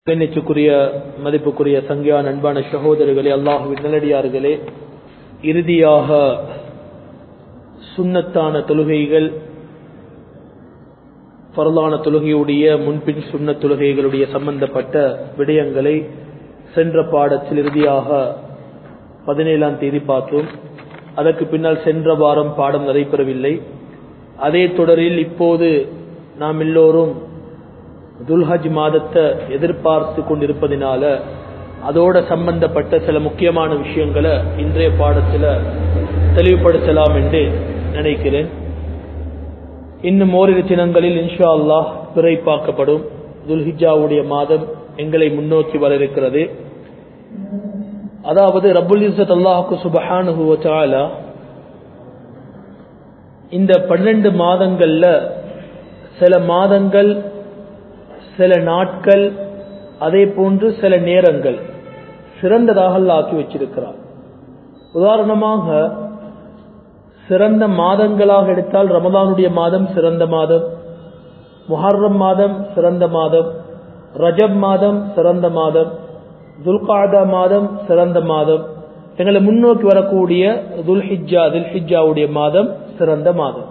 கண்ணியத்துக்குரிய மதிப்புக்குரிய சங்கியான அன்பான சகோதரர்களே அல்லாஹுவின் நல்லடியார்களே இறுதியாக சுன்னத்தான தொழுகைகள் பரலான தொழுகையுடைய முன்பின் சுண்ண தொழுகைகளுடைய சம்பந்தப்பட்ட விடயங்களை சென்ற பாடத்தில் இறுதியாக பதினேழாம் தேதி பார்த்தோம் அதற்கு பின்னால் சென்ற வாரம் பாடம் நடைபெறவில்லை அதே தொடரில் இப்போது நாம் எல்லோரும் துல்ஹஜ் மாதத்தை எதிர்பார்த்து கொண்டிருப்பதினால அதோட சம்பந்தப்பட்ட சில முக்கியமான விஷயங்களை இன்றைய பாடத்தில் தெளிவுபடுத்தலாம் என்று நினைக்கிறேன் இன்னும் ஓரிரு தினங்களில் இன்ஷா அல்லாஹ் பிறைப்பாக்கப்படும் துல்ஹிஜாவுடைய மாதம் எங்களை முன்னோக்கி வர இருக்கிறது அதாவது ரபுல் இசத் அல்லாஹுக்கு சுபஹானுகுவச்சாலா இந்த பன்னெண்டு மாதங்கள்ல சில மாதங்கள் சில நாட்கள் அதே போன்று சில நேரங்கள் சிறந்ததாக ஆக்கி வச்சிருக்கிறார் உதாரணமாக சிறந்த மாதங்களாக எடுத்தால் ரமதானுடைய மாதம் சிறந்த மாதம் முஹர்ரம் மாதம் சிறந்த மாதம் ரஜப் மாதம் சிறந்த மாதம் துல்காதா மாதம் சிறந்த மாதம் எங்களை முன்னோக்கி வரக்கூடிய துல்ஹிஜா துல்ஹிஜாவுடைய மாதம் சிறந்த மாதம்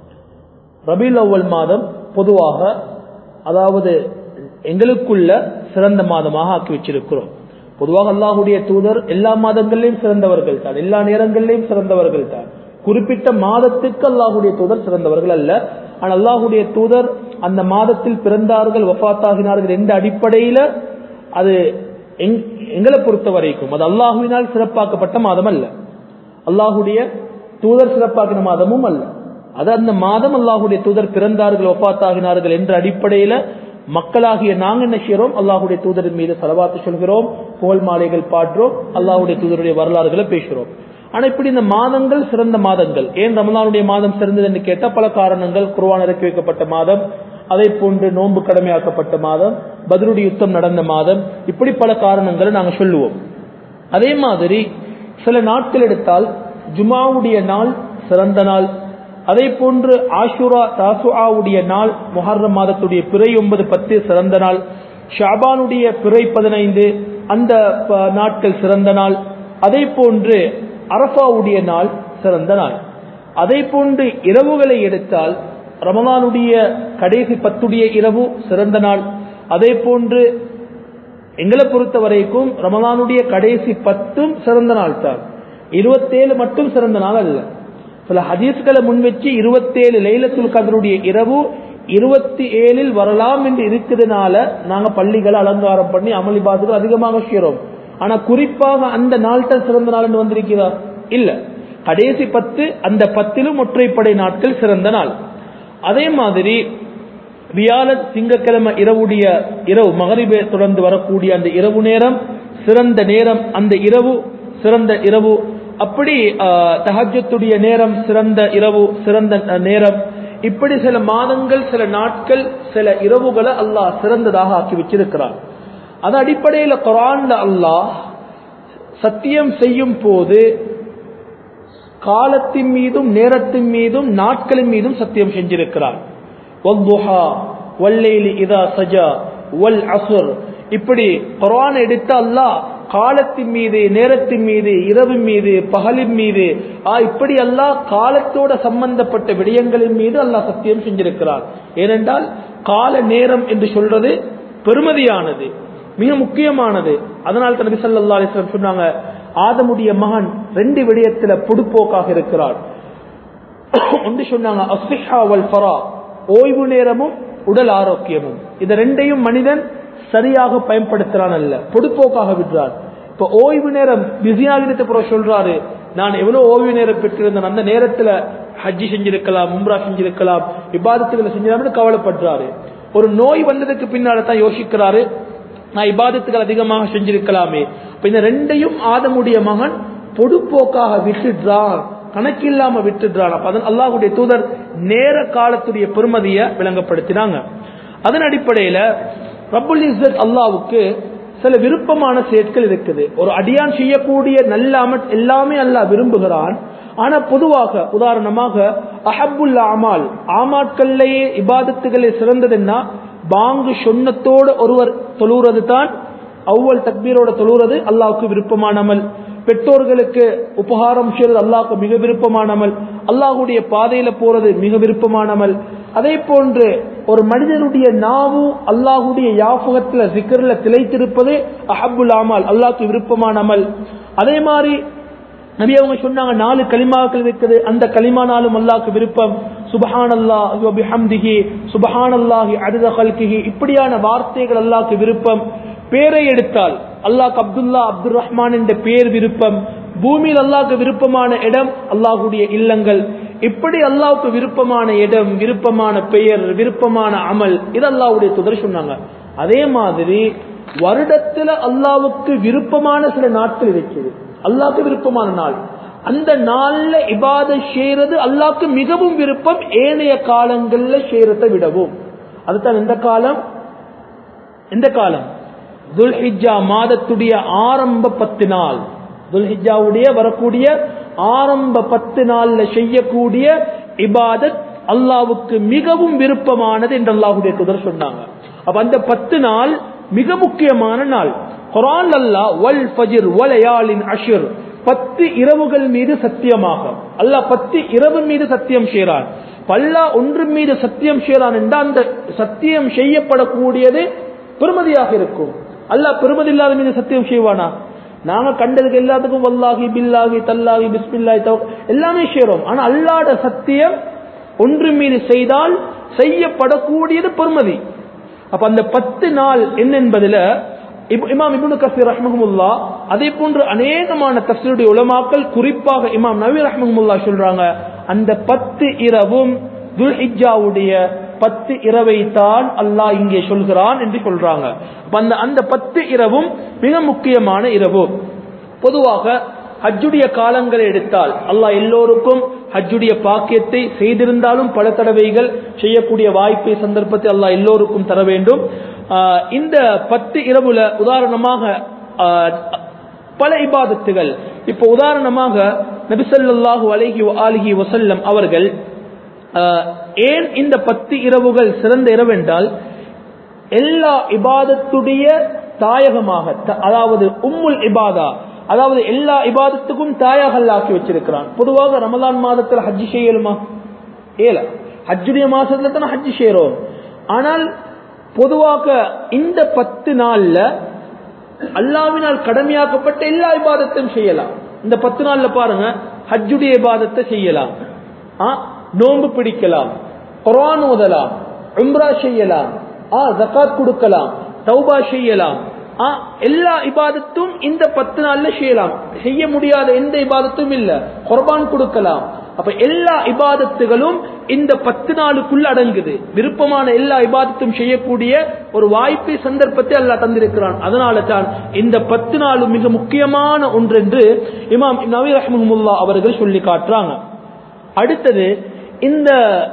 ரபீல் அவ்வல் மாதம் பொதுவாக அதாவது எங்களுக்குள்ள சிறந்த மாதமாக ஆக்கி வச்சிருக்கிறோம் பொதுவாக அல்லாஹுடைய தூதர் எல்லா மாதங்களிலும் சிறந்தவர்கள் தான் எல்லா நேரங்களிலும் சிறந்தவர்கள் தான் குறிப்பிட்ட மாதத்துக்கு அல்லாஹுடைய தூதர் சிறந்தவர்கள் அல்ல ஆனால் அல்லாஹுடைய தூதர் அந்த மாதத்தில் பிறந்தார்கள் வஃத்தாகினார்கள் என்ற அடிப்படையில அது எங்களை பொறுத்த வரைக்கும் அது அல்லாஹுவினால் சிறப்பாக்கப்பட்ட மாதம் அல்ல அல்லாஹுடைய தூதர் சிறப்பாக்கின மாதமும் அல்ல அது அந்த மாதம் அல்லாஹுடைய தூதர் பிறந்தார்கள் ஒப்பாத்தாகினார்கள் என்ற அடிப்படையில மக்களாகிய நாங்க என்ன செய்யறோம் அல்லாஹுடைய தூதரின் மீது செலவாத்து சொல்கிறோம் புகழ் மாலைகள் பாடுறோம் அல்லாஹுடைய தூதருடைய வரலாறுகளை பேசுறோம் ஆனா இப்படி இந்த மாதங்கள் சிறந்த மாதங்கள் ஏன் ரமலானுடைய மாதம் சிறந்தது என்று கேட்ட பல காரணங்கள் குருவான் இறக்கி வைக்கப்பட்ட மாதம் அதே போன்று நோன்பு கடமையாக்கப்பட்ட மாதம் பதிலுடி யுத்தம் நடந்த மாதம் இப்படி பல காரணங்களை நாங்க சொல்லுவோம் அதே மாதிரி சில நாட்கள் எடுத்தால் ஜுமாவுடைய நாள் சிறந்த நாள் அதே போன்று ஆஷுரா தாசுஆவுடைய நாள் முஹர்ரம் மாதத்துடைய பிறை ஒன்பது பத்து சிறந்த நாள் ஷாபானுடைய பிறை பதினைந்து அந்த நாட்கள் சிறந்த நாள் அதே போன்று அரபாவுடைய நாள் சிறந்த நாள் அதே போன்று இரவுகளை எடுத்தால் ரமலானுடைய கடைசி பத்துடைய இரவு சிறந்த நாள் அதே போன்று எங்களை பொறுத்த வரைக்கும் ரமலானுடைய கடைசி பத்தும் சிறந்த நாள் தான் இருபத்தேழு மட்டும் சிறந்த நாள் அல்ல சில ஹதீஸ்களை முன்வச்சு இருபத்தேழு லைலத்துல் கதருடைய இரவு இருபத்தி ஏழில் வரலாம் என்று இருக்கிறதுனால நாங்க பள்ளிகளை அலங்காரம் பண்ணி அமளிபாதுகள் அதிகமாக செய்யறோம் ஆனா குறிப்பாக அந்த நாள் தான் சிறந்த நாள் என்று வந்திருக்கிறதா இல்ல கடைசி பத்து அந்த பத்திலும் ஒற்றைப்படை நாட்கள் சிறந்த நாள் அதே மாதிரி வியாழன் திங்கக்கிழமை இரவுடைய இரவு மகரிபே தொடர்ந்து வரக்கூடிய அந்த இரவு நேரம் சிறந்த நேரம் அந்த இரவு சிறந்த இரவு அப்படி தஹஜத்துடைய நேரம் சிறந்த இரவு சிறந்த நேரம் இப்படி சில மாதங்கள் சில நாட்கள் சில இரவுகளை அல்லாஹ் சிறந்ததாக ஆக்கி வச்சிருக்கிறார் அது அடிப்படையில் குரான்ல அல்லாஹ் சத்தியம் செய்யும் போது காலத்தின் மீதும் நேரத்தின் மீதும் நாட்களின் மீதும் சத்தியம் செஞ்சிருக்கிறார் இதா சஜா வல் அசுர் இப்படி குரான் எடுத்த அல்லாஹ் காலத்தின் மீது நேரத்தின் மீது இரவின் மீது பகலின் மீது இப்படி அல்லாஹ் காலத்தோட சம்பந்தப்பட்ட விடயங்களின் மீது அல்லாஹ் சத்தியம் செஞ்சிருக்கிறார் ஏனென்றால் கால நேரம் என்று சொல்றது பெருமதியானது மிக முக்கியமானது அதனால் தனது சல்லா அலிஸ்லாம் சொன்னாங்க ஆதமுடைய மகன் ரெண்டு விடயத்துல பொடுப்போக்காக இருக்கிறார் ஒன்று சொன்னாங்க ஓய்வு நேரமும் உடல் ஆரோக்கியமும் இது ரெண்டையும் மனிதன் சரியாக பயன்படுத்துறான் அல்ல பொடுப்போக்காக விடுறார் இப்ப ஓய்வு நேரம் பிஸியாக பிறகு சொல்றாரு நான் எவ்வளவு ஓய்வு நேரம் பெற்றிருந்தேன் அந்த நேரத்துல ஹஜ்ஜி செஞ்சிருக்கலாம் மும்ரா செஞ்சிருக்கலாம் இபாதத்துகளை செஞ்சிருக்காமனு கவலைப்படுறாரு ஒரு நோய் வந்ததுக்கு பின்னால தான் யோசிக்கிறாரு நான் இபாதத்துகள் அதிகமாக செஞ்சிருக்கலாமே இப்ப இந்த ரெண்டையும் ஆதமுடைய மகன் பொடுப்போக்காக விட்டுடுறான் கணக்கில்லாம விட்டுடுறான் அப்ப அதன் அல்லாஹுடைய தூதர் நேர காலத்துடைய பெருமதியை விளங்கப்படுத்தினாங்க அதன் அடிப்படையில ரபுல் இஸ்ஸத் அல்லாவுக்கு சில விருப்பமான செயற்கள் இருக்குது ஒரு அடியான் செய்யக்கூடிய நல்ல அமல் எல்லாமே அல்லாஹ் விரும்புகிறான் ஆனா பொதுவாக உதாரணமாக அஹபுல் அமால் ஆமாட்கள்லேயே இபாதத்துகளே சிறந்ததுன்னா பாங்கு சொன்னத்தோடு ஒருவர் தொழுகிறது தான் அவ்வல் தக்பீரோட தொழுகிறது அல்லாவுக்கு விருப்பமான அமல் பெற்றோர்களுக்கு உபகாரம் செய்வது அல்லாஹ்க்கு மிக விருப்பமான அமல் அல்லாஹுடைய பாதையில போறது மிக விருப்பமான அமல் அதே போன்று ஒரு மனிதனுடைய நாவு அல்லாஹுடைய யாபகத்துல சிக்கர்ல திளைத்திருப்பது அஹப்புல் அமல் அல்லாஹ்க்கு விருப்பமான அமல் அதே மாதிரி நபி அவங்க சொன்னாங்க நாலு களிமாக்கள் இருக்குது அந்த களிமானாலும் அல்லாஹ்க்கு விருப்பம் சுபஹானல்லாஹி வபிஹம்திஹி சுபஹானல்லாஹி அதத கல்கிஹி இப்படியான வார்த்தைகள் அல்லாஹ்க்கு விருப்பம் பேரை எடுத்தால் அல்லாஹ் அப்துல்லா அப்துல் ரஹ்மான் என்ற பேர் விருப்பம் பூமியில் அல்லாஹ்க்கு விருப்பமான இடம் அல்லாஹுடைய இல்லங்கள் இப்படி அல்லாஹ்வுக்கு விருப்பமான இடம் விருப்பமான பெயர் விருப்பமான அமல் இது அல்லாஹ்வுடைய துதர் சொன்னாங்க அதே மாதிரி வருடத்துல அல்லாஹ்வுக்கு விருப்பமான சில நாட்கள் இருக்குது அல்லாஹ்க்கு விருப்பமான நாள் அந்த நாள்ல இபாத செய்யறது அல்லாஹ்க்கு மிகவும் விருப்பம் ஏனைய காலங்கள்ல செய்யறதை விடவும் அதுதான் எந்த காலம் எந்த காலம் துல்ஹிஜா மாதத்துடைய ஆரம்ப பத்து நாள் துல்ஹிஜாவுடைய வரக்கூடிய ஆரம்ப பத்து நாள்ல செய்யக்கூடிய இபாதத் அல்லாவுக்கு மிகவும் விருப்பமானது என்று அல்லாஹுடைய துதர் சொன்னாங்க அப்ப அந்த பத்து நாள் மிக முக்கியமான நாள் குரான் அல்லாஹ் வல் ஃபஜிர் வலயாலின் அஷிர் பத்து இரவுகள் மீது சத்தியமாக அல்லாஹ் பத்து இரவு மீது சத்தியம் செய்கிறான் பல்லா ஒன்று மீது சத்தியம் செய்கிறான் என்றால் அந்த சத்தியம் செய்யப்படக்கூடியது பெருமதியாக இருக்கும் அல்லாஹ் பெருமதி இல்லாத மீது சத்தியம் செய்வானா நாங்க கண்டதுக்கு எல்லாத்துக்கும் வல்லாகி பில்லாகி தல்லாகி பிஸ்மில்லாஹி தவ எல்லாமே செய்றோம் ஆனா அல்லாட சத்தியம் ஒன்று மீது செய்தால் செய்யப்படக்கூடியது பெருமதி அப்ப அந்த பத்து நாள் என்ன என்பதுல இப்- இமாம் இப்னு கசீர் ரஹ்மஹமுல்லா அதே போன்று அநேகமான தஃசீருடைய உலமாக்கள் குறிப்பாக இமாம் நபி ரஹ்மஹமுல்லா சொல்றாங்க அந்த பத்து இரவும் துல்ஹிஜாவுடைய பத்து இரவை தான் அல்லாஹ் இங்கே சொல்கிறான் என்று சொல்றாங்க அப்ப அந்த அந்த பத்து இரவும் மிக முக்கியமான இரவு பொதுவாக ஹஜ்ஜுடைய காலங்களை எடுத்தால் அல்லாஹ் எல்லோருக்கும் ஹஜ்ஜுடைய பாக்கியத்தை செய்திருந்தாலும் பல தடவைகள் செய்யக்கூடிய வாய்ப்பை சந்தர்ப்பத்தை அல்லாஹ் எல்லோருக்கும் தர வேண்டும் ஆஹ் இந்த பத்து இரவுல உதாரணமாக ஆஹ் பல இபாதத்துகள் இப்போ உதாரணமாக நபிசல்லாஹு அலைஹி ஆலிஹி வசல்லம் அவர்கள் ஆஹ் ஏன் இந்த பத்து இரவுகள் சிறந்த இரவு என்றால் எல்லா இபாதத்துடைய தாயகமாக த- அதாவது உம்முல் இபாதா அதாவது எல்லா இபாதத்துக்கும் தாயாக அல்லாஹ் ஆக்கி வச்சிருக்கிறான் பொதுவாக ரமலான் மாதத்தில் ஹஜ்ஜி செய்யலுமா ஏல ஹஜ்ஜுடைய மாசத்துல தானே ஹஜ்ஜி செய்யறோம் ஆனால் பொதுவாக இந்த பத்து நாள்ல அல்லாவினால் கடமையாக்கப்பட்ட எல்லா இபாதத்தையும் செய்யலாம் இந்த பத்து நாள்ல பாருங்க ஹஜ்ஜுடைய இபாதத்தை செய்யலாம் ஆ, நோன்பு பிடிக்கலாம் குர்ஆன் ஓதலாம் உம்ரா செய்யலாம் ஆ ஜகாத் கொடுக்கலாம் தௌபா செய்யலாம் ஆ, எல்லா இபாதத்தும் இந்த பத்து நாள்ல செய்யலாம் செய்ய முடியாத எந்த இபாதத்தும் இல்ல குர்பான் கொடுக்கலாம் அப்ப எல்லா இபாதத்துகளும் இந்த பத்து நாளுக்குள்ள அடங்குது விருப்பமான எல்லா இபாதத்தும் செய்யக்கூடிய ஒரு வாய்ப்பை சந்தர்ப்பத்தை அல்லாஹ் தந்திருக்கிறான் அதனால தான் இந்த பத்து நாளும் மிக முக்கியமான ஒன்றென்று இமாம் நவி ரஹ்மஹமுல்லா அவர்கள் சொல்லி காட்டுறாங்க அடுத்தது இந்த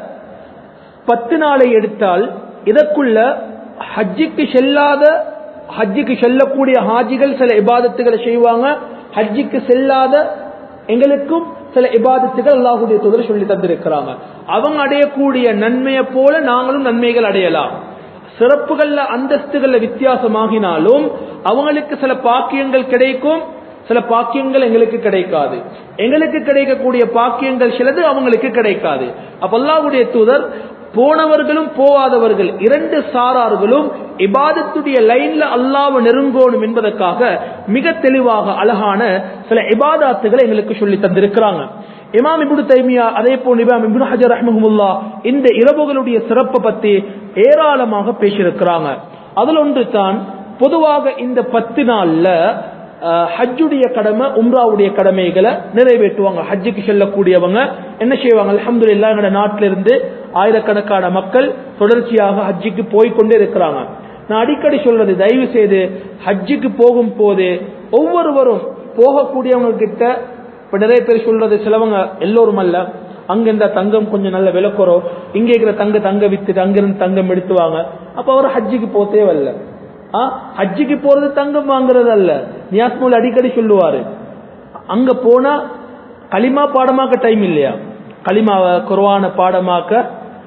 பத்து நாளை எடுத்தால் இதற்குள்ள ஹஜ்ஜிக்கு செல்லாத ஹஜ்ஜிக்கு செல்லக்கூடிய ஹாஜிகள் சில இபாதத்துகளை செய்வாங்க ஹஜ்ஜிக்கு செல்லாத எங்களுக்கும் சில இபாதத்துகள் அல்லாஹுடைய தூதர் சொல்லி தந்திருக்கிறாங்க அவங்க அடையக்கூடிய நன்மையை போல நாங்களும் நன்மைகள் அடையலாம் சிறப்புகள்ல அந்தஸ்துகள்ல வித்தியாசமாகினாலும் அவங்களுக்கு சில பாக்கியங்கள் கிடைக்கும் சில பாக்கியங்கள் எங்களுக்கு கிடைக்காது எங்களுக்கு கிடைக்கக்கூடிய பாக்கியங்கள் சிலது அவங்களுக்கு கிடைக்காது அப்ப அல்லாஹ்வுடைய தூதர் போனவர்களும் போகாதவர்கள் இரண்டு சாரார்களும் இபாதத்துடைய லைன்ல அல்லாஹ்வை நெருங்கோணும் என்பதற்காக மிக தெளிவாக அழகான சில இபாதாத்துகளை எங்களுக்கு சொல்லி தந்திருக்கிறாங்க இமாம் இப்னு தைமியா அதே போல் இமாம் இப்னு ஹஜர் ரஹ்மஹுல்லா இந்த இரவுகளுடைய சிறப்பை பத்தி ஏராளமாக பேசியிருக்கிறாங்க அதுல ஒன்று தான் பொதுவாக இந்த பத்து நாள்ல அஹ், ஹஜ்ஜுடைய கடமை உம்ராவுடைய கடமைகளை நிறைவேற்றுவாங்க ஹஜ்ஜுக்கு செல்லக்கூடியவங்க என்ன செய்வாங்க அல்ஹம்துலில்லாஹ் எங்களோட நாட்டில இருந்து ஆயிரக்கணக்கான மக்கள் தொடர்ச்சியாக ஹஜ்ஜுக்கு போய்க்கொண்டே இருக்கிறாங்க நான் அடிக்கடி சொல்றது தயவு செய்து ஹஜ்ஜுக்கு போகும் போது ஒவ்வொருவரும் போகக்கூடியவங்க கிட்ட இப்ப நிறைய பேர் சொல்றது சிலவங்க எல்லோரும் அல்ல அங்க இருந்த தங்கம் கொஞ்சம் நல்ல விளக்குறோம் இங்க இருக்கிற தங்க தங்க வித்துட்டு அங்கிருந்து தங்கம் எடுத்துவாங்க அப்ப அவர் ஹஜ்ஜுக்கு போக தேவையில்ல ஆ, ஹஜ்ஜுக்கு போறது தங்கம் வாங்குறது அல்ல நியாஸ்மூல் அடிக்கடி சொல்லுவாரு அங்க போனா களிமா பாடமாக்க டைம் இல்லையா களிமாவை குர்ஆனை பாடமாக்க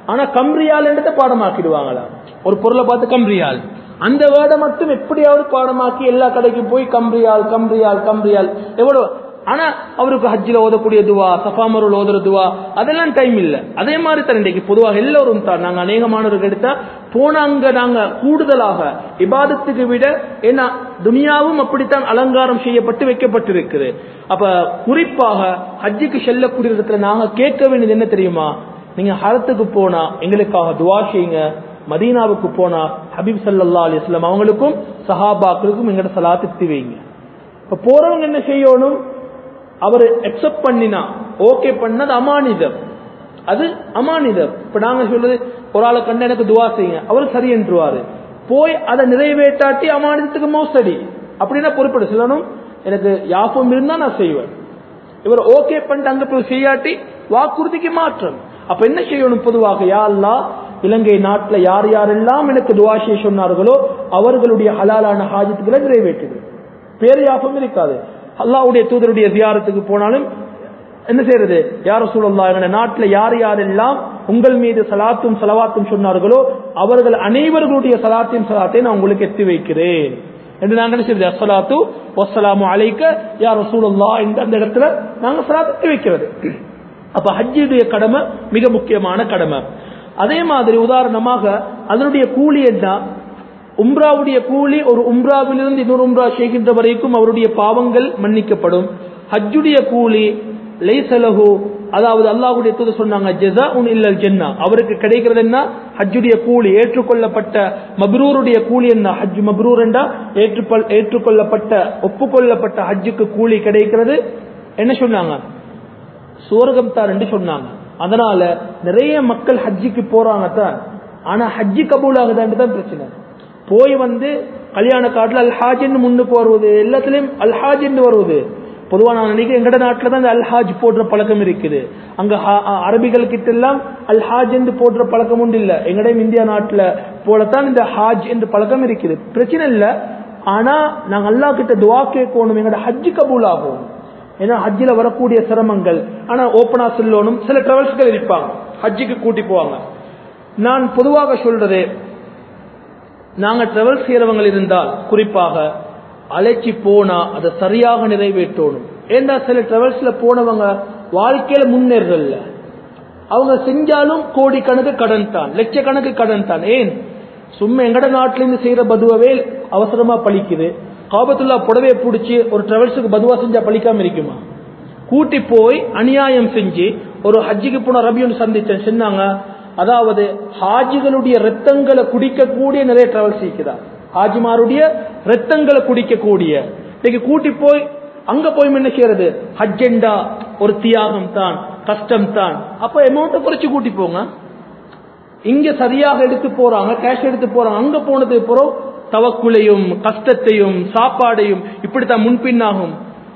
ஆனா கம்ரியால் என்றதை பாடமாக்கிடுவாங்களா ஒரு பொருளை பார்த்து கம்ரியால் அந்த வேர்டை மட்டும் எப்படியாவது பாடமாக்கி எல்லா கடைக்கும் போய் கம்ரியால் கம்ரியால் கம்ரியால் எவ்வளவு ஆனா அவருக்கு ஹஜ்ஜில் ஓதக்கூடிய துவா சஃபாமருள் ஓதுற துவா அதெல்லாம் டைம் இல்ல அதே மாதிரி தான் இன்றைக்கு பொதுவாக எல்லோரும் தான் நாங்க அநேகமானவர்கள் எடுத்தா போன அங்க நாங்க கூடுதலாக இபாதத்துக்கு விட ஏன்னா துனியாவும் அப்படித்தான் அலங்காரம் செய்யப்பட்டு வைக்கப்பட்டிருக்குது அப்ப குறிப்பாக ஹஜ்ஜுக்கு செல்லக்கூடிய இடத்துல நாங்க கேட்க வேண்டியது என்ன தெரியுமா நீங்க ஹரத்துக்கு போனா எங்களுக்காக துவா செய்யுங்க மதீனாவுக்கு போனா ஹபீப் சல்லா அலிஸ்லாம் அவங்களுக்கும் சஹாபாக்களுக்கும் எங்கட சலாத்து வைங்க இப்ப போறவங்க என்ன செய்யணும் அவர் அக்செப்ட் பண்ணினா ஓகே பண்ணது அமானிதம் அது அமானிதம் இப்ப நாங்க சொல்றது ஒரு ஆளை கண்டு எனக்கு துவா செய்யுங்க அவர் சரி என்றுவாரு போய் அதை நிறைவேற்றாட்டி அமானிதத்துக்கு மோசடி அப்படின்னா பொறுப்படு சொல்லணும் எனக்கு யாபம் இருந்தா நான் செய்வேன் இவர் ஓகே பண்ணிட்டு அங்க போய் செய்யாட்டி வாக்குறுதிக்கு மாற்றம் அப்ப என்ன செய்யணும் பொதுவாக யா அல்லா இலங்கை நாட்டுல யார் யாரெல்லாம் எனக்கு துவா செய்ய சொன்னார்களோ அவர்களுடைய ஹலாலான ஹாஜத்துக்களை நிறைவேற்றுது பேர் யாபம் இருக்காது அல்லாவுடைய தூதருடைய தியாரத்துக்கு போனாலும் என்ன செய்யறது யார சூழல்லா எங்க நாட்டில் யார் யாரெல்லாம் உங்கள் மீது சலாத்தும் சலவாத்தும் சொன்னார்களோ அவர்கள் அனைவர்களுடைய சலாத்தையும் சலாத்தை நான் உங்களுக்கு எத்தி வைக்கிறேன் என்று நாங்கள் என்ன செய்யறது அஸ்ஸலாத்து வஸ்ஸலாமு அலைக்க யார் ரசூலுல்லா இந்த அந்த இடத்துல நாங்க சலாத்து வைக்கிறது அப்ப ஹஜ்ஜுடைய கடமை மிக முக்கியமான கடமை அதே மாதிரி உதாரணமாக அதனுடைய கூலி என்ன உம்ராவுடைய கூலி ஒரு உம்ராவிலிருந்து இன்னொரு உம்ரா செய்கின்ற வரைக்கும் அவருடைய பாவங்கள் மன்னிக்கப்படும் ஹஜ்ஜுடைய கூலி லைசலஹு அதாவது அல்லாஹுடைய தூது சொன்னாங்க ஜெசா உன் இல்லல் ஜென்னா அவருக்கு கிடைக்கிறது என்ன ஹஜ்ஜுடைய கூலி ஏற்றுக்கொள்ளப்பட்ட மப்ரூருடைய கூலி என்ன ஹஜ் மப்ரூர் என்றா ஏற்றுக்கொள் ஏற்றுக்கொள்ளப்பட்ட ஒப்புக்கொள்ளப்பட்ட ஹஜ்ஜுக்கு கூலி கிடைக்கிறது என்ன சொன்னாங்க சுவர்க்கம் தான் என்று சொன்னாங்க அதனால நிறைய மக்கள் ஹஜ்ஜிக்கு போறாங்க தான் ஆனா ஹஜ்ஜி கபூல் ஆகுதான்னு தான் பிரச்சனை போய் வந்து கல்யாண காட்டுல அல்ஹாஜின்னு முன்னுக்கு வருவது எல்லாத்துலயும் அல்ஹாஜின்னு வருவது பொதுவா நான் நினைக்கிறேன் எங்கட நாட்டுல தான் இந்த அல்ஹாஜ் போடுற பழக்கம் இருக்குது அங்க அரபிகள் கிட்ட எல்லாம் அல்ஹாஜ் என்று போடுற பழக்கம் உண்டு இல்ல எங்கடையும் இந்தியா நாட்டுல போலத்தான் இந்த ஹாஜ் என்று பழக்கம் இருக்குது பிரச்சனை இல்ல ஆனா நாங்க அல்லா கிட்ட துவா கேட்கணும் எங்கட ஹஜ்ஜு கபூல் ஆகும் ஏன்னா ஹஜ்ஜில் வரக்கூடிய சிரமங்கள் ஆனா ஓப்பனா சொல்லணும் சில டிராவல்ஸ்கள் இருப்பாங்க ஹஜ்ஜுக்கு கூட்டி போவாங்க நான் பொதுவாக சொல்றது நாங்க டிராவல் செய்யறவங்க இருந்தால் குறிப்பாக அழைச்சி போனா அதை சரியாக நிறைவேற்றணும் ஏன்னா சில டிராவல்ஸ்ல போனவங்க வாழ்க்கையில முன்னேறல அவங்க செஞ்சாலும் கோடிக்கணக்கு கடன் தான் லட்சக்கணக்கு கடன் தான் ஏன் சும்மா எங்கட நாட்டில இருந்து செய்யற பதுவவே அவசரமா பழிக்குது காபத்துல்லா புடவையை பிடிச்சி ஒரு டிராவல்ஸுக்கு பதுவா செஞ்சா பழிக்காம இருக்குமா கூட்டி போய் அநியாயம் செஞ்சு ஒரு ஹஜ்ஜிக்கு போன ரபியும் சந்திச்சேன் சொன்னாங்க அதாவது ஹாஜிகளுடைய ரத்தங்களை குடிக்கக்கூடிய நிறைய டிராவல்ஸ் இருக்குதா ஹாஜிமாருடைய ரத்தங்களை குடிக்கக்கூடிய இன்னைக்கு கூட்டி போய் அங்க போய் என்ன செய்யறது ஹஜ்ஜெண்டா ஒரு தியாகம் தான் கஷ்டம் தான் அப்ப அமௌண்ட்டை குறைச்சு கூட்டி போங்க இங்க சரியாக எடுத்து போறாங்க கேஷ் எடுத்து போறாங்க அங்க போனது பிறகு தவக்குலையும் கஷ்டத்தையும் சாப்பாடையும் இப்படித்தான் முன்பின்னாகும்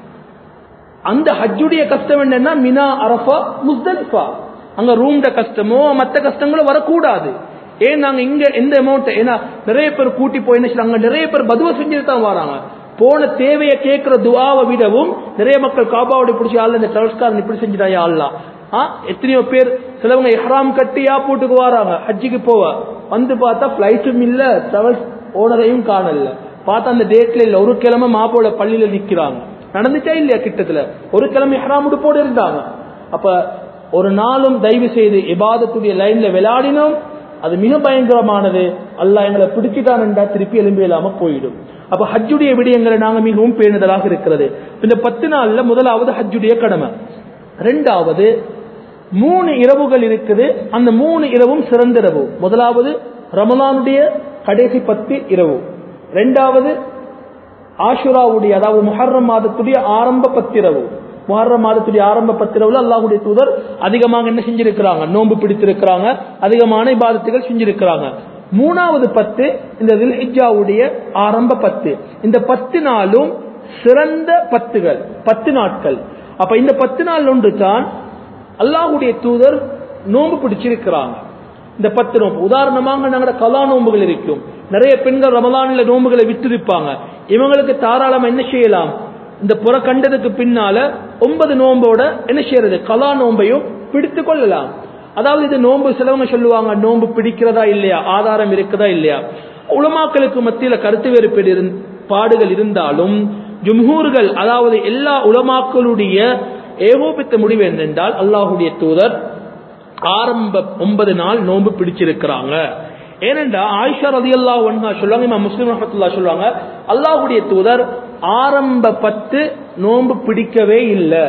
அந்த ஹஜ்ஜுடைய கஷ்டம் என்னன்னா மினா அரஃபா முஸ்தலிஃபா அங்க ரூம்ட கஷ்டமோ மற்ற கஷ்டங்களோ வரக்கூடாது ஏன் நாங்க இங்க எந்த அமௌண்ட் ஏன்னா நிறைய பேர் கூட்டி போய் என்ன அங்க நிறைய பேர் பதுவ செஞ்சுட்டு தான் வராங்க போன தேவையை கேட்கிற துவாவை விடவும் நிறைய மக்கள் காபாவோட பிடிச்சி ஆள் இந்த டிராவல்ஸ்காரன் இப்படி செஞ்சுட்டாயா ஆள்லாம் ஆ எத்தனையோ பேர் சிலவங்க இஹ்ராம் கட்டி ஏர்போர்ட்டுக்கு வராங்க ஹஜ்ஜிக்கு போவ வந்து பார்த்தா பிளைட்டும் இல்ல டிராவல்ஸ் ஓனரையும் காணல பார்த்தா அந்த டேட்ல இல்ல ஒரு கிழமை மாப்போட பள்ளியில நிக்கிறாங்க நடந்துச்சா இல்லையா கிட்டத்துல ஒரு கிழமை இஹ்ராம் உடுப்போடு இருந்தாங்க அப்ப ஒரு நாளும் தயவு செய்து இபாதத்துடைய லைன்ல விளையாடினோம் அது மிக பயங்கரமானது அல்லாஹ் எங்களை பிடிச்சிட்டான்டா திருப்பி எலும்பி இல்லாம போயிடும் அப்ப ஹஜ்ஜுடைய விடயங்களை நாங்க மிகவும் பேணுதலாக இருக்கிறது இந்த பத்து நாள்ல முதலாவது ஹஜ்ஜுடைய கடமை ரெண்டாவது மூணு இரவுகள் இருக்குது அந்த மூணு இரவும் சிறந்த இரவு முதலாவது ரமலானுடைய கடைசி பத்து இரவு ரெண்டாவது ஆஷுராவுடைய அதாவது முஹர்ரம் மாதத்துடைய ஆரம்ப பத்திரவு முஹர்ரம் மாதத்துடைய ஆரம்ப பத்திரவுல அல்லாஹுடைய தூதர் அதிகமாக என்ன செஞ்சிருக்கிறாங்க நோன்பு பிடித்திருக்கிறாங்க அதிகமான இபாதத்துகள் செஞ்சிருக்கிறாங்க மூணாவது பத்து இந்த தில்ஹிஜாவுடைய ஆரம்ப பத்து இந்த பத்து நாளும் சிறந்த பத்துகள் பத்து நாட்கள் அப்ப இந்த பத்து நாள் ஒன்று தான் அல்லாஹுடைய தூதர் நோன்பு பிடிச்சிருக்கிறாங்க இந்த பத்து நோன்பு உதாரணமாக நாங்களோட கலா நோன்புகள் இருக்கும் நிறைய பெண்கள் ரமலான்ல நோன்புகளை விட்டிருப்பாங்க இவங்களுக்கு தாராளமா என்ன செய்யலாம் இந்த புற கண்டதுக்கு பின்னால ஒன்பது நோம்போட என்ன செய்யறது கலா நோன்பையும் பிடித்து கொள்ளலாம் அதாவது இது நோன்பு சிலவங்க சொல்லுவாங்க நோன்பு பிடிக்கிறதா இல்லையா ஆதாரம் இருக்குதா இல்லையா உலமாக்களுக்கு மத்தியில கருத்து வேறுபாடு இருந்- பாடுகள் இருந்தாலும் ஜும்ஹூர்கள் அதாவது எல்லா உலமாக்களுடைய ஏகோபித்த முடிவு என்னென்றால் அல்லாஹுடைய தூதர் ஆரம்ப ஒன்பது நாள் நோன்பு பிடிச்சிருக்கிறாங்க ஏனென்றா ஆயிஷா ரதியல்லாஹு அன்ஹா சொல்லுவாங்க இமாம் முஸ்லிம் ரஹ்மத்துல்லாஹ் சொல்லுவாங்க அல்லாஹ்வுடைய தூதர் ஆரம்ப பத்து நோன்பு பிடிக்கவே இல்லை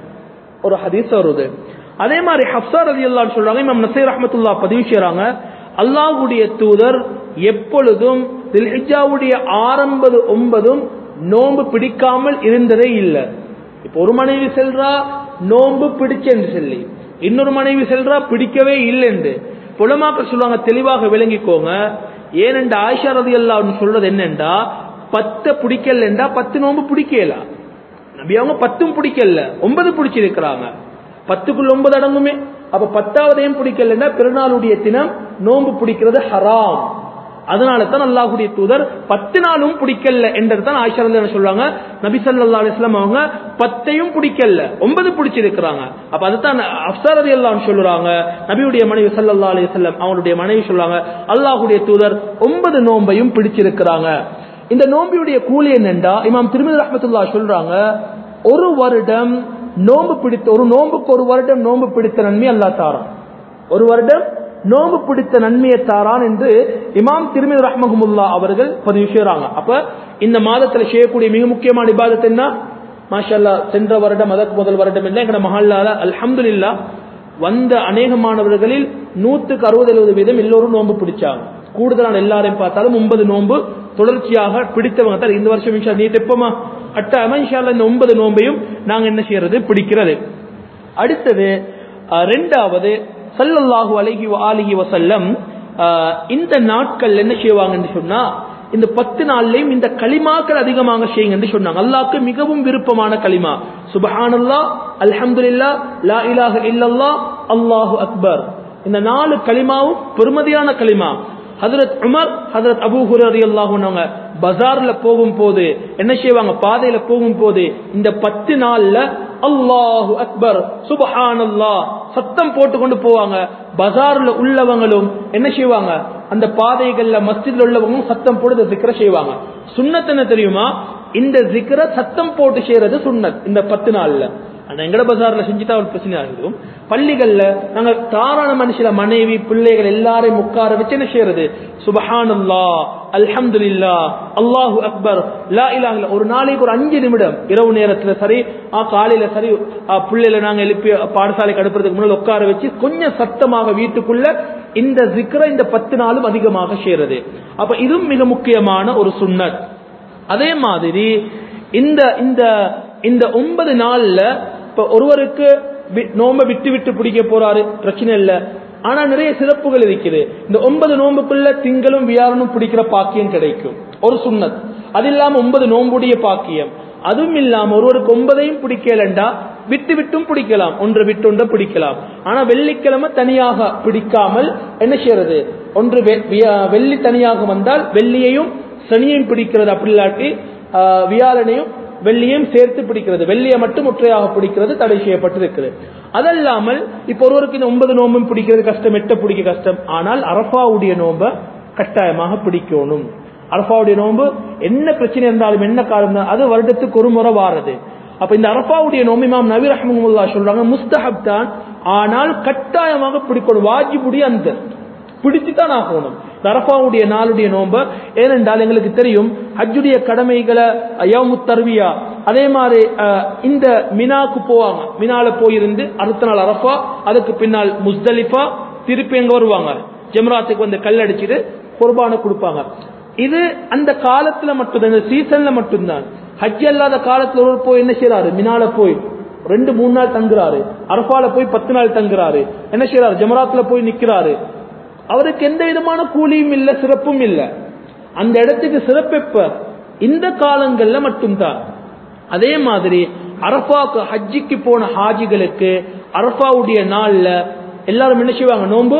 ஒரு ஹதீஸ் வருது அதே மாதிரி ஹப்சா ரலியல்லாஹு சொல்றாங்க இமாம் நசீர் ரஹ்மத்துல்லாஹ் பதிவு செய்றாங்க அல்லாஹ்வுடைய தூதர் எப்பொழுதும் தில்ஹிஜ்ஜாவுடைய ஆரம்பது ஒன்பதும் நோன்பு பிடிக்காமல் இருந்ததே இல்லை இப்போ ஒரு மனைவி செல்றா நோன்பு பிடிச்சென்று சொல்லி இன்னொரு மனைவி செல்றா பிடிக்கவே இல்லைன்னு புலமாக்கள் சொல்லுவாங்க தெளிவாக விளங்கிக்கோங்க ஏனென்றா ஆயிஷா ரலியல்லாஹு சொல்றது என்னண்டா பத்தை பிடிக்கலண்டா பத்து நோன்பு பிடிக்கலாம் நபி அவங்க பத்தும் பிடிக்கல ஒன்பது பிடிச்சிருக்கிறாங்க பத்துக்குள்ள ஒன்பது அடங்குமே அப்ப பத்தாவதையும் பிடிக்கலன்னா பெருநாளுடைய தினம் நோன்பு பிடிக்கிறது ஹராம் அதனால தான் அல்லாஹுடைய தூதர் பத்து நாளும் பிடிக்கல என்றது தான் ஆயிஷா ரலியல்லாஹு அன்ஹா சொல்றாங்க நபி ஸல்லல்லாஹு அலைஹி வஸல்லம் அவங்க பத்தையும் பிடிக்கல ஒன்பது பிடிச்சிருக்கிறாங்க அப்ப அதுதான் அஃப்ஸா ரலியல்லாஹு அன்ஹு சொல்றாங்க நபியுடைய மனைவி ஸல்லல்லாஹு அலைஹி வஸல்லம் அவங்களுடைய மனைவி சொல்றாங்க அல்லாஹ்வுடைய தூதர் ஒன்பது நோன்பையும் பிடிச்சிருக்கிறாங்க இந்த நோம்பியுடைய கூலி என்னண்டா இமாம் திருமதி ரஹ்மத்துல்லா சொல்றாங்க ஒரு வருடம் நோன்பு பிடித்த ஒரு நோன்புக்கு ஒரு வருடம் நோன்பு பிடித்த நன்மை அல்லாஹ் தாரான் ஒரு வருடம் நோன்பு பிடித்த நன்மையை தாரான் என்று இமாம் திருமதி ரஹ்மகுமுல்லா அவர்கள் பதிவு செய்றாங்க அப்ப இந்த மாதத்துல செய்யக்கூடிய மிக முக்கியமான இபாதத் என்ன மாஷல்லா சென்ற வருடம் அதற்கு முதல் வருடம் இல்லை எங்கட மஹல்லால அல்ஹம்துலில்லாஹ் வந்த அநேகமானவர்களில் நூத்துக்கு அறுபது எழுபது வீதம் எல்லோரும் நோன்பு பிடிச்சாங்க கூடுதலான எல்லாரையும் பார்த்தாலும் ஒன்பது நோன்பு தொடர்ச்சியாக பிடித்தவங்க தான் இந்த வருஷம் இன்ஷா நீ தெப்பமா அட்டாம இன்ஷால்ல இந்த ஒன்பது நோன்பையும் நாங்க என்ன செய்யறது பிடிக்கிறது அடுத்தது அஹ், ரெண்டாவது சல்லல்லாஹு அலைஹி வ ஆலிஹி வசல்லம் அஹ், இந்த நாட்கள் என்ன செய்வாங்கன்னு சொன்னா இந்த பத்து நாள்லயும் இந்த களிமாக்கள் அதிகமாக செய்யுங்க என்று சொன்னாங்க அல்லாஹ்க்கு மிகவும் விருப்பமான களிமா சுபஹானல்லாஹ் அல்ஹம்துலில்லாஹ் லா இலாஹ இல்லல்லாஹ் அல்லாஹு அக்பர் இந்த நாலு களிமாவும் பெருமதியான களிமா ஹதரத் உமர் ஹதரத் அபூ ஹுரரி அல்லாஹுனவங்க பஜார்ல போகும்போது என்ன செய்வாங்க பாதையில போகும்போது இந்த பத்து நாள்ல அல்லாஹு அக்பர் சுபஹானல்லாஹ் சத்தம் போட்டு கொண்டு போவாங்க பஜார்ல உள்ளவங்களும் என்ன செய்வாங்க அந்த பாதைகள்ல மஸ்ஜித்ல உள்ளவங்களும் சத்தம் போட்டு இந்த zikra செய்வாங்க சுன்னத் என்ன தெரியுமா இந்த zikra சத்தம் போட்டு செய்யறது சுன்னத் இந்த பத்து நாள்ல ஆனா எங்கட பஜார்ல செஞ்சுட்டா ஒரு பிரச்சனை ஆகிடும் பள்ளிகள்ல நாங்க தாராள மனுஷில மனைவி பிள்ளைகள் எல்லாரையும் உட்கார வச்சு என்ன செய்யறது சுபஹானல்லா அல்ஹம்துலில்லா அல்லாஹு அக்பர் லா இலாஹ இல்ல ஒரு நாளைக்கு ஒரு அஞ்சு நிமிடம் இரவு நேரத்துல சரி ஆ காலையில சரி ஆ, பிள்ளைகளை நாங்க எழுப்பி பாடசாலைக்கு அனுப்புறதுக்கு முன்னாடி உட்கார வச்சு கொஞ்சம் சத்தமாக வீட்டுக்குள்ள இந்த zikra இந்த பத்து நாளும் அதிகமாக செய்யறது அப்ப இதுவும் மிக முக்கியமான ஒரு சுன்னத் அதே மாதிரி இந்த இந்த இந்த ஒன்பது நாள்ல இப்ப ஒருவருக்கு வி- நோன்பை விட்டு விட்டு பிடிக்க போறாரு பிரச்சனை இல்ல ஆனா நிறைய சிறப்புகள் இருக்குது இந்த ஒன்பது நோன்புக்குள்ள திங்களும் வியாழனும் பிடிக்கிற பாக்கியம் கிடைக்கும் ஒரு சுன்னத் அது இல்லாம ஒன்பது நோன்புடைய பாக்கியம் அதுவும் இல்லாம ஒருவருக்கு ஒன்பதையும் பிடிக்கலண்டா விட்டு விட்டும் பிடிக்கலாம் ஒன்று விட்டு ஒன்றை பிடிக்கலாம் ஆனா வெள்ளிக்கிழமை தனியாக பிடிக்காமல் என்ன செய்யறது ஒன்று வெ- வியா- வெள்ளி தனியாக வந்தால் வெள்ளியையும் சனியையும் பிடிக்கிறது அப்படி இல்லாட்டி ஆஹ், வியாழனையும் வெள்ளியையும் சேர்த்து பிடிக்கிறது வெள்ளியை மட்டும் ஒற்றையாக பிடிக்கிறது தடை செய்யப்பட்டிருக்கிறது அதல்லாமல் இப்போ ஒருவருக்கு இந்த ஒன்பது நோம்பும் பிடிக்கிறது கஷ்டம் எட்ட பிடிக்க கஷ்டம் ஆனால் அரஃபாவுடைய நோன்பை கட்டாயமாக பிடிக்கணும் அரஃபாவுடைய நோன்பு என்ன பிரச்சனை இருந்தாலும் என்ன காரணம் இருந்தாலும் அது வருடத்துக்கு ஒரு முறை வாரது அப்ப இந்த அரஃபாவுடைய நோம்பு இமாம் நபி ரஹ்மத்துல்லா சொல்றாங்க முஸ்தஹப் தான் ஆனால் கட்டாயமாக பிடிக்கணும் வாஜிபுடைய அந்த பிடிச்சு தான் ஆகணும் இந்த அரஃபாவுடைய நாளுடைய நோன்பு ஏனென்றால் எங்களுக்கு தெரியும் ஹஜ்ஜுடைய கடமைகளை யவுமு தர்வியா அதே மாதிரி அஹ், இந்த மினாக்கு போவாங்க மினால போயிருந்து அடுத்த நாள் அரஃபா அதுக்கு பின்னால் முஸ்தலிஃபா திருப்பி எங்க வருவாங்க ஜெம்ராத்துக்கு வந்து கல் அடிச்சுட்டு குர்பானை கொடுப்பாங்க இது அந்த காலத்துல மட்டும்தான் இந்த சீசன்ல மட்டும்தான் ஹஜ் அல்லாத காலத்துல ஒரு போய் என்ன செய்யறாரு மினால போய் ரெண்டு மூணு நாள் தங்குறாரு அரஃபால போய் பத்து நாள் தங்குறாரு என்ன செய்யறாரு ஜமராத்துல போய் நிக்கிறாரு அவருக்கு எந்த விதமான கூலியும் இல்ல சிறப்பும் இல்ல அந்த இடத்துக்கு சிறப்பு எப்ப இந்த காலங்கள்ல மட்டும்தான் அதே மாதிரி அரஃபாக்கு ஹஜ்ஜிக்கு போன ஹாஜிகளுக்கு அரஃபாவுடைய நாள்ல எல்லாரும் என்ன செய்வாங்க நோன்பு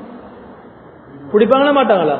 பிடிப்பாங்களா மாட்டாங்களா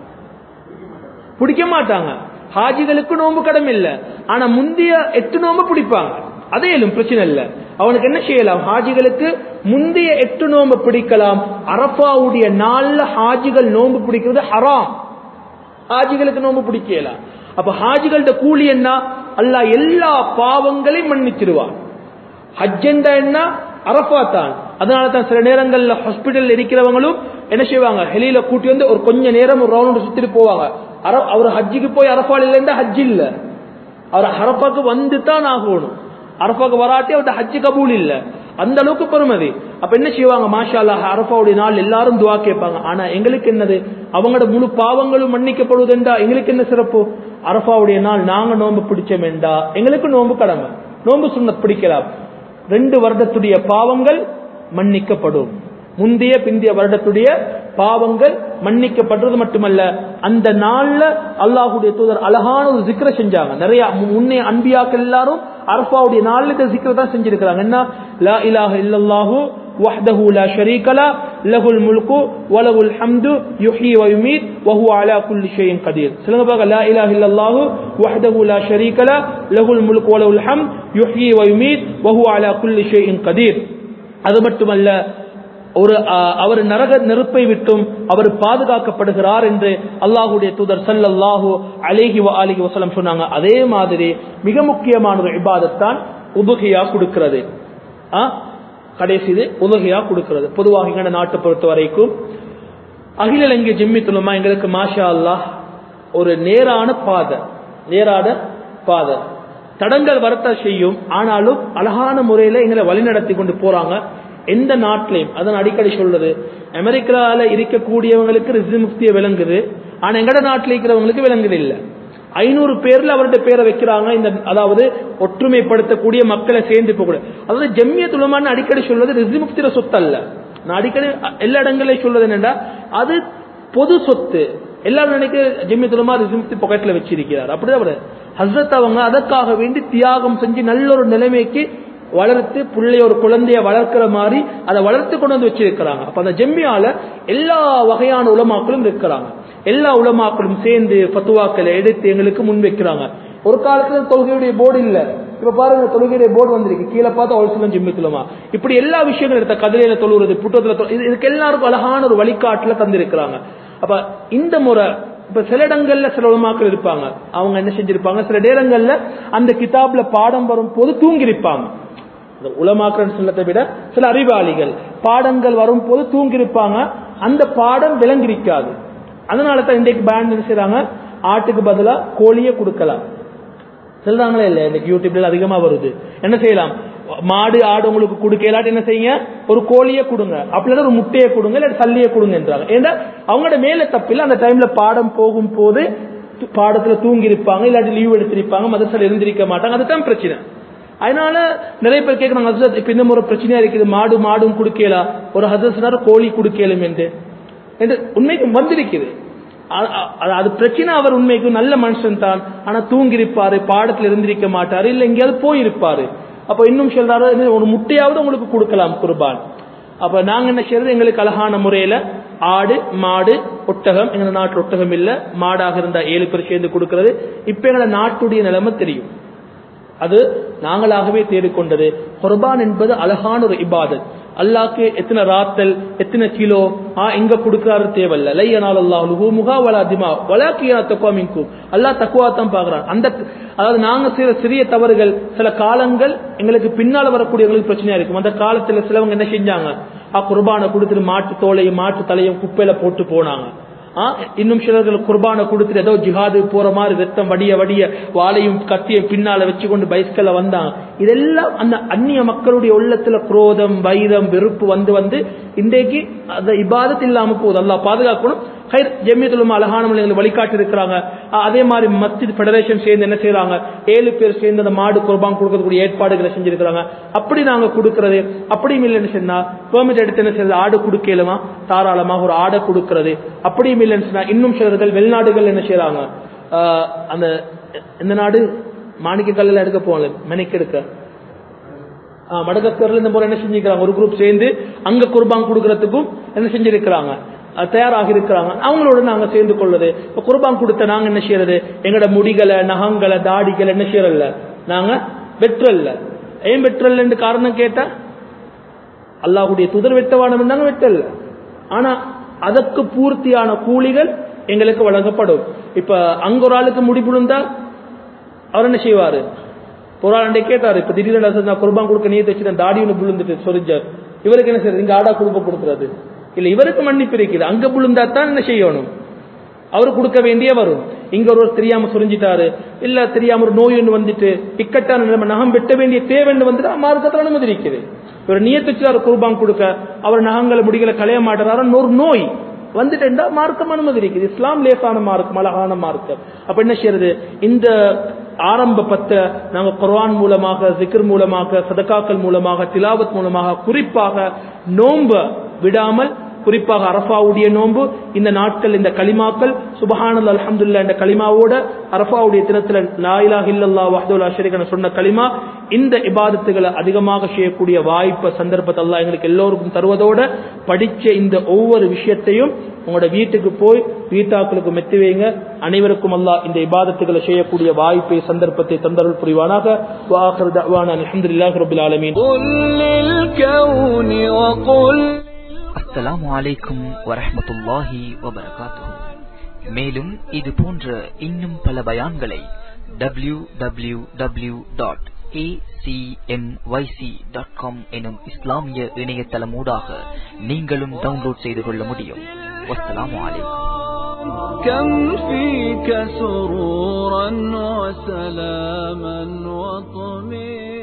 பிடிக்க மாட்டாங்க ஹாஜிகளுக்கு நோன்பு கடமை இல்ல ஆனா முந்தைய எட்டு நோன்பு பிடிப்பாங்க அதே எல்லாம் பிரச்சனை இல்ல அவனுக்கு என்ன செய்யலாம் ஹாஜிகளுக்கு முந்தைய எட்டு நோன்பு பிடிக்கலாம் அரபாவுடைய நாள்ல ஹாஜிகள் நோன்பு பிடிக்கிறது ஹராம் ஹாஜிகளுக்கு நோன்பு பிடிக்கலாம் அப்ப ஹாஜிகள்ட கூலி என்ன அல்லாஹ் எல்லா பாவங்களையும் மன்னிச்சிருவான் ஹஜ்ஜெண்டா என்ன அரஃபா தான் அதனால தான் சில நேரங்கள்ல ஹாஸ்பிட்டல் இருக்கிறவங்களும் என்ன செய்வாங்க ஹெலியில கூட்டி வந்து ஒரு கொஞ்ச நேரம் ஒரு ரவுண்ட் சுத்திட்டு போவாங்க அர- அவர் ஹஜ்ஜுக்கு போய் அரஃபால் இல்லைன்னா ஹஜ் இல்ல அவர் அரஃபாக்கு வந்து தான் ஆகணும் அரஃபாக்கு வராட்டி அவர்கிட்ட ஹஜ்ஜு கபூல் இல்ல அந்த அளவுக்கு பெருமதி அப்ப என்ன செய்வாங்க மாஷா அல்லாஹ் அரஃபாவுடைய நாள் எல்லாரும் துவா கேட்பாங்க ஆனா எங்களுக்கு என்னது அவங்களோட முழு பாவங்களும் மன்னிக்கப்படுவதென்றா எங்களுக்கு என்ன சிறப்பு அரஃபாவுடைய நாள் நாங்க நோன்பு பிடிச்சோமெண்டா எங்களுக்கு நோன்பு கடமை நோன்பு சுண்ணத் பிடிக்கலாம் ரெண்டு வருடத்துடைய பாவங்கள் மன்னிக்கப்படும் முந்தைய பிந்திய வருடத்துடைய பாவங்கள் மன்னிக்கப்படுறது மட்டுமல்ல அந்த நாள்ல அல்லாஹுடைய தூதர் அழகான ஒரு சிக்கரை செஞ்சாங்க நிறைய மு- முன்னே அன்பியாக்கள் எல்லாரும் அரபாவுடைய நாள்ல இந்த சிக்கரை தான் செஞ்சிருக்கிறாங்க என்ன லா இலாஹ இல்லல்லாஹு وحده لا شريك له له الملك وله الحمد يحيي ويميت وهو على كل شيء قدير சொல்லுங்க பாக்க لا اله الا الله وحده لا شريك له له الملك وله الحمد يحيي ويميت وهو على كل شيء قدير அது மட்டுமல்ல ஒரு அஹ், அவர் நரக நெருப்பை விட்டும் அவர் பாதுகாக்கப்படுகிறார் என்று அல்லாஹுடைய தூதர் ஸல்லல்லாஹு அலைஹி வ ஆலிஹி வஸல்லம் சொன்னாங்க அதே மாதிரி மிக முக்கியமான ஒரு இபாதத்தான் உபுகியா கொடுக்கிறது ஆ? கடைசி இது உலகையா கொடுக்கிறது பொதுவாக எங்க நாட்டை பொறுத்த வரைக்கும் அகில இலங்கை ஜிம்மித்துலமா எங்களுக்கு மாஷா அல்லாஹ் ஒரு நேரான பாதை நேரான பாதை தடங்கள் வரத்த செய்யும் ஆனாலும் அழகான முறையில எங்களை வழிநடத்தி கொண்டு போறாங்க எந்த நாட்டிலையும் அதான் அடிக்கடி சொல்றது அமெரிக்கால இருக்கக்கூடியவங்களுக்கு ரிசி முக்திய விளங்குது ஆனா எங்கட நாட்டில் இருக்கிறவங்களுக்கு விளங்குது இல்லை ஐநூறு பேர்ல அவருடைய பேரை வைக்கிறாங்க இந்த அதாவது ஒற்றுமைப்படுத்தக்கூடிய மக்களை சேர்ந்து போகக்கூட அதாவது ஜம்மிய துலமான்னு அடிக்கடி சொல்வது ரிசிமுக்திர சொத்து அல்ல நான் அடிக்கடி அ- எல்லா இடங்களையும் சொல்வது என்னன்னா அது பொது சொத்து எல்லாரும் நினைக்க ஜம்மிய துலமா ரிசிமுக்தி பாக்கெட்ல வச்சிருக்கிறார் அப்படிதான் அவரு ஹஸ்ரத் அவங்க அதற்காக வேண்டி தியாகம் செஞ்சு நல்ல ஒரு நிலைமைக்கு வளர்த்து பிள்ளை ஒரு குழந்தைய வளர்க்கிற மாதிரி அதை வளர்த்து கொண்டு வந்து வச்சிருக்கிறாங்க அப்ப அந்த ஜெம்மியால எல்லா வகையான உலமாக்களும் இருக்கிறாங்க எல்லா உலமாக்களும் சேர்ந்து ஃபத்துவாக்களை எடுத்து எங்களுக்கு முன் வைக்கிறாங்க ஒரு காலத்துல தொழுகையுடைய போர்டு இல்ல இப்ப பாருங்க தொழுகையுடைய போர்டு வந்திருக்கு கீழே பார்த்தா ஒல்சிலம் ஜிம்மித்துலமா இப்படி எல்லா விஷயங்களும் எடுத்த கதிரையில தொழுகிறது புட்டத்துல தொழு- இது- இதுக்கு எல்லாருக்கும் அழகான ஒரு வழிகாட்டுல தந்திருக்கிறாங்க அப்ப இந்த முறை இப்ப சில இடங்கள்ல சில உலமாக்கள் இருப்பாங்க அவங்க என்ன செஞ்சிருப்பாங்க சில நேரங்கள்ல அந்த கிதாப்ல பாடம் வரும் போது தூங்கிருப்பாங்க இந்த உலமாக்கள் சொல்லத்தை விட சில அறிவாளிகள் பாடங்கள் வரும் போது தூங்கிருப்பாங்க அந்த பாடம் விளங்கிருக்காது அதனால தான் இன்றைக்கு பேண்ட் என்ன செய்றாங்க ஆட்டுக்கு பதிலா கோழியை கொடுக்கலாம் சொல்றாங்களே இல்ல இன்னைக்கு யூடியூப்ல அதிகமா வருது என்ன செய்யலாம் மாடு ஆடு உங்களுக்கு கொடுக்கலாட்டி என்ன செய்யுங்க ஒரு கோழியை கொடுங்க அப்படி ஒரு முட்டையை கொடுங்க இல்ல சல்லியை கொடுங்கன்றாங்க ஏன்னா அவங்களோட மேல தப்பில்ல அந்த டைம்ல பாடம் போகும் போது து- பாடத்துல தூங்கி இருப்பாங்க இல்லாட்டி லீவ் எடுத்திருப்பாங்க மதத்தில் இருந்திருக்க மாட்டாங்க அதுதான் பிரச்சனை அதனால நிறைய பேர் கேட்கறாங்க ஹசரத் இப்ப இந்த முறை பிரச்சனையா இருக்குது மாடு மாடும் கொடுக்கலாம் ஒரு ஹசரத் கோழி கொடுக்கலும் என்று என்று உண்மைக்கு வந்திருக்குது அ- அ- அது பிரச்சனை அவர் உண்மைக்கு நல்ல மனுஷன் தான் ஆனா தூங்கியிருப்பாரு பாடத்துல இருந்திருக்க மாட்டாரு இல்ல எங்கேயாவது போயிருப்பாரு அப்ப இன்னும் சொல்றாரு "இது ஒரு முட்டையாவது உங்களுக்கு கொடுக்கலாம் குர்பான் அப்ப நாங்க என்ன செய்யறது எங்களுக்கு அழகான முறையில ஆடு மாடு ஒட்டகம் எங்க நாட்டு ஒட்டகம் இல்ல மாடாக இருந்தா ஏழு பேர் சேர்ந்து கொடுக்கிறது இப்ப எங்க நாட்டுடைய நிலைமை தெரியும் அது நாங்களாகவே தேடிக்கொண்டது குர்பான் என்பது அழகான ஒரு இபாதத் அல்லாஹ்க்கு எத்தனை ராத்தல் எத்தனை கிலோ ஆ எங்க கொடுக்கறாரு தேவையில்ல லையனால் அல்லாஹ் முகா வலா திமா வலாக்கியா தக்குவா மின்கும் அல்லாஹ் தக்குவா தான் பாக்குறான் அந்த அதாவது நாங்க செய்யற சிறிய தவறுகள் சில காலங்கள் எங்களுக்கு பின்னால வரக்கூடியவங்களுக்கு பிரச்சனையா இருக்கும் அந்த காலத்துல சிலவங்க என்ன செஞ்சாங்க ஆ குர்பானை கொடுத்துட்டு மாட்டு தோலையும் மாட்டு தலையும் குப்பையில போட்டு போனாங்க ஆ, இன்னும் சிலர்கள் குர்பானை கொடுத்துட்டு ஏதோ ஜிஹாது போற மாதிரி ரத்தம் வடிய வடிய வாளையும் கத்தியும் பின்னால வச்சு கொண்டு பைஸ்கல்ல வந்தாங்க இதெல்லாம் அந்த அந்நிய மக்களுடைய உள்ளத்துல குரோதம் வைரம் வெறுப்பு வந்து வந்து இன்றைக்கு அந்த இபாதத் இல்லாம போகுது அல்லாஹ் பாதுகாக்கணும் ஹைர் ஜெமியத்துலமா அழகான எங்களுக்கு வழிகாட்டி இருக்கிறாங்க ஆ, அதே மாதிரி மஸ்ஜித் ஃபெடரேஷன் சேர்ந்து என்ன செய்றாங்க ஏழு பேர் சேர்ந்து அந்த மாடு குர்பான் கொடுக்கறதுக்கூடிய ஏற்பாடுகளை செஞ்சிருக்கிறாங்க அப்படி நாங்க கொடுக்கறது அப்படியும் இல்லைன்னு சொன்னா பெர்மிட் எடுத்து என்ன செய்யறது ஆடு கொடுக்கலுமா தாராளமாக ஒரு ஆடை கொடுக்கிறது அப்படியும் இல்லைன்னு சொன்னா இன்னும் சிலர்கள் வெளிநாடுகள் என்ன செய்யறாங்க ஆஹ், அந்த இந்த நாடு மாணிக்க கல்லில் எடுக்க போகல மெனிக்கெடுக்க ஆஹ், மடகஸ்கர்ல இந்த முறை என்ன செஞ்சிருக்கிறாங்க ஒரு குரூப் சேர்ந்து அங்க குர்பான் கொடுக்கறதுக்கும் என்ன செஞ்சிருக்கிறாங்க அஹ், தயாராக இருக்கிறாங்க அவங்களோட நாங்க சேர்ந்து கொள்வது இப்ப குர்பான் கொடுத்த நாங்க என்ன செய்யறது எங்கட முடிகளை நகங்களை தாடிகளை என்ன செய்யறல்ல நாங்க வெற்றல்ல ஏன் வெற்றல்ல காரணம் கேட்டா அல்லாஹுடைய துதர் வெட்டவானம் இருந்தாங்க வெட்டல ஆனா அதற்கு பூர்த்தியான கூலிகள் எங்களுக்கு வழங்கப்படும் இப்ப அங்க ஒரு ஆளுக்கு முடி விழுந்தா அவர் என்ன செய்வாரு ஒரு ஆள் அன்றைக்கு கேட்டாரு இப்ப திடீர்னு நான் குர்பான் கொடுக்க நீ வச்சு தாடி ஒன்று விழுந்துட்டு சொரிஞ்சார் இவருக்கு என்ன செய்யறது இங்க ஆடா குடும்ப கொடுக்கறது இல்ல இவருக்கு மன்னிப்பு இருக்குது அங்க விழுந்தா தான் என்ன செய்யணும் அவரு கொடுக்க வேண்டிய வரும் இங்க ஒரு தெரியாம சுரிஞ்சிட்டாரு இல்ல தெரியாம ஒரு நோய் ஒன்று வந்துட்டு இக்கட்டான நிலைமை நகம் வெட்ட வேண்டிய தேவைன்னு வந்துட்டு மார்க்கத்தில் அனுமதி இருக்குது இவர் நியத்து வச்சுட்டாரு குர்பான் கொடுக்க அவர் நகங்களை முடிகளை களைய மாட்டாரு ஒரு நோய் வந்துட்டா மார்க்கம் அனுமதி இருக்குது இஸ்லாம் லேசான மார்க்கம் அழகான மார்க்கம் அப்ப என்ன செய்யறது இந்த ஆரம்ப பத்த நாங்க குர்ஆன் மூலமாக ஜிக்ர் மூலமாக சதகாக்கள் மூலமாக திலாவத் மூலமாக குறிப்பாக நோம்ப விடாமல் குறிப்பாக அரஃபாவுடைய நோன்பு இந்த நாட்கள் இந்த களிமாக்கள் சுபஹானல் அல்ஹம்துல்லா என்ற களிமாவோட அரஃபாவுடைய தினத்துல லாயிலாக இல்லல்லா வஹதுல்லா ஷரீகன சொன்ன களிமா இந்த இபாதத்துகளை அதிகமாக செய்யக்கூடிய வாய்ப்பை சந்தர்ப்பத்தை அல்லாஹ் எங்களுக்கு எல்லோருக்கும் தருவதோட படிச்ச இந்த ஒவ்வொரு விஷயத்தையும் உங்களோட வீட்டுக்கு போய் வீட்டாக்களுக்கு மெத்தி வைங்க அனைவருக்கும் அல்லாஹ் இந்த இபாதத்துகளை செய்யக்கூடிய வாய்ப்பை சந்தர்ப்பத்தை தந்தருள் புரிவானாக வாஹர் தஅவானா அல்ஹம்துலில்லாஹி ரப்பில் ஆலமீன் قل للكون وقل அஸ்ஸலாமு அலைக்கும் வரஹ்மத்துல்லாஹி வபரகாத்துஹு மேலும் இது போன்ற இன்னும் பல பயான்களை W W W dot dot com எனும் இஸ்லாமிய இணையதளமூடாக நீங்களும் டவுன்லோட் செய்து கொள்ள முடியும் வஸ்ஸலாமு அலைக்கும் كم فيك سرورا وسلاما وطمئنا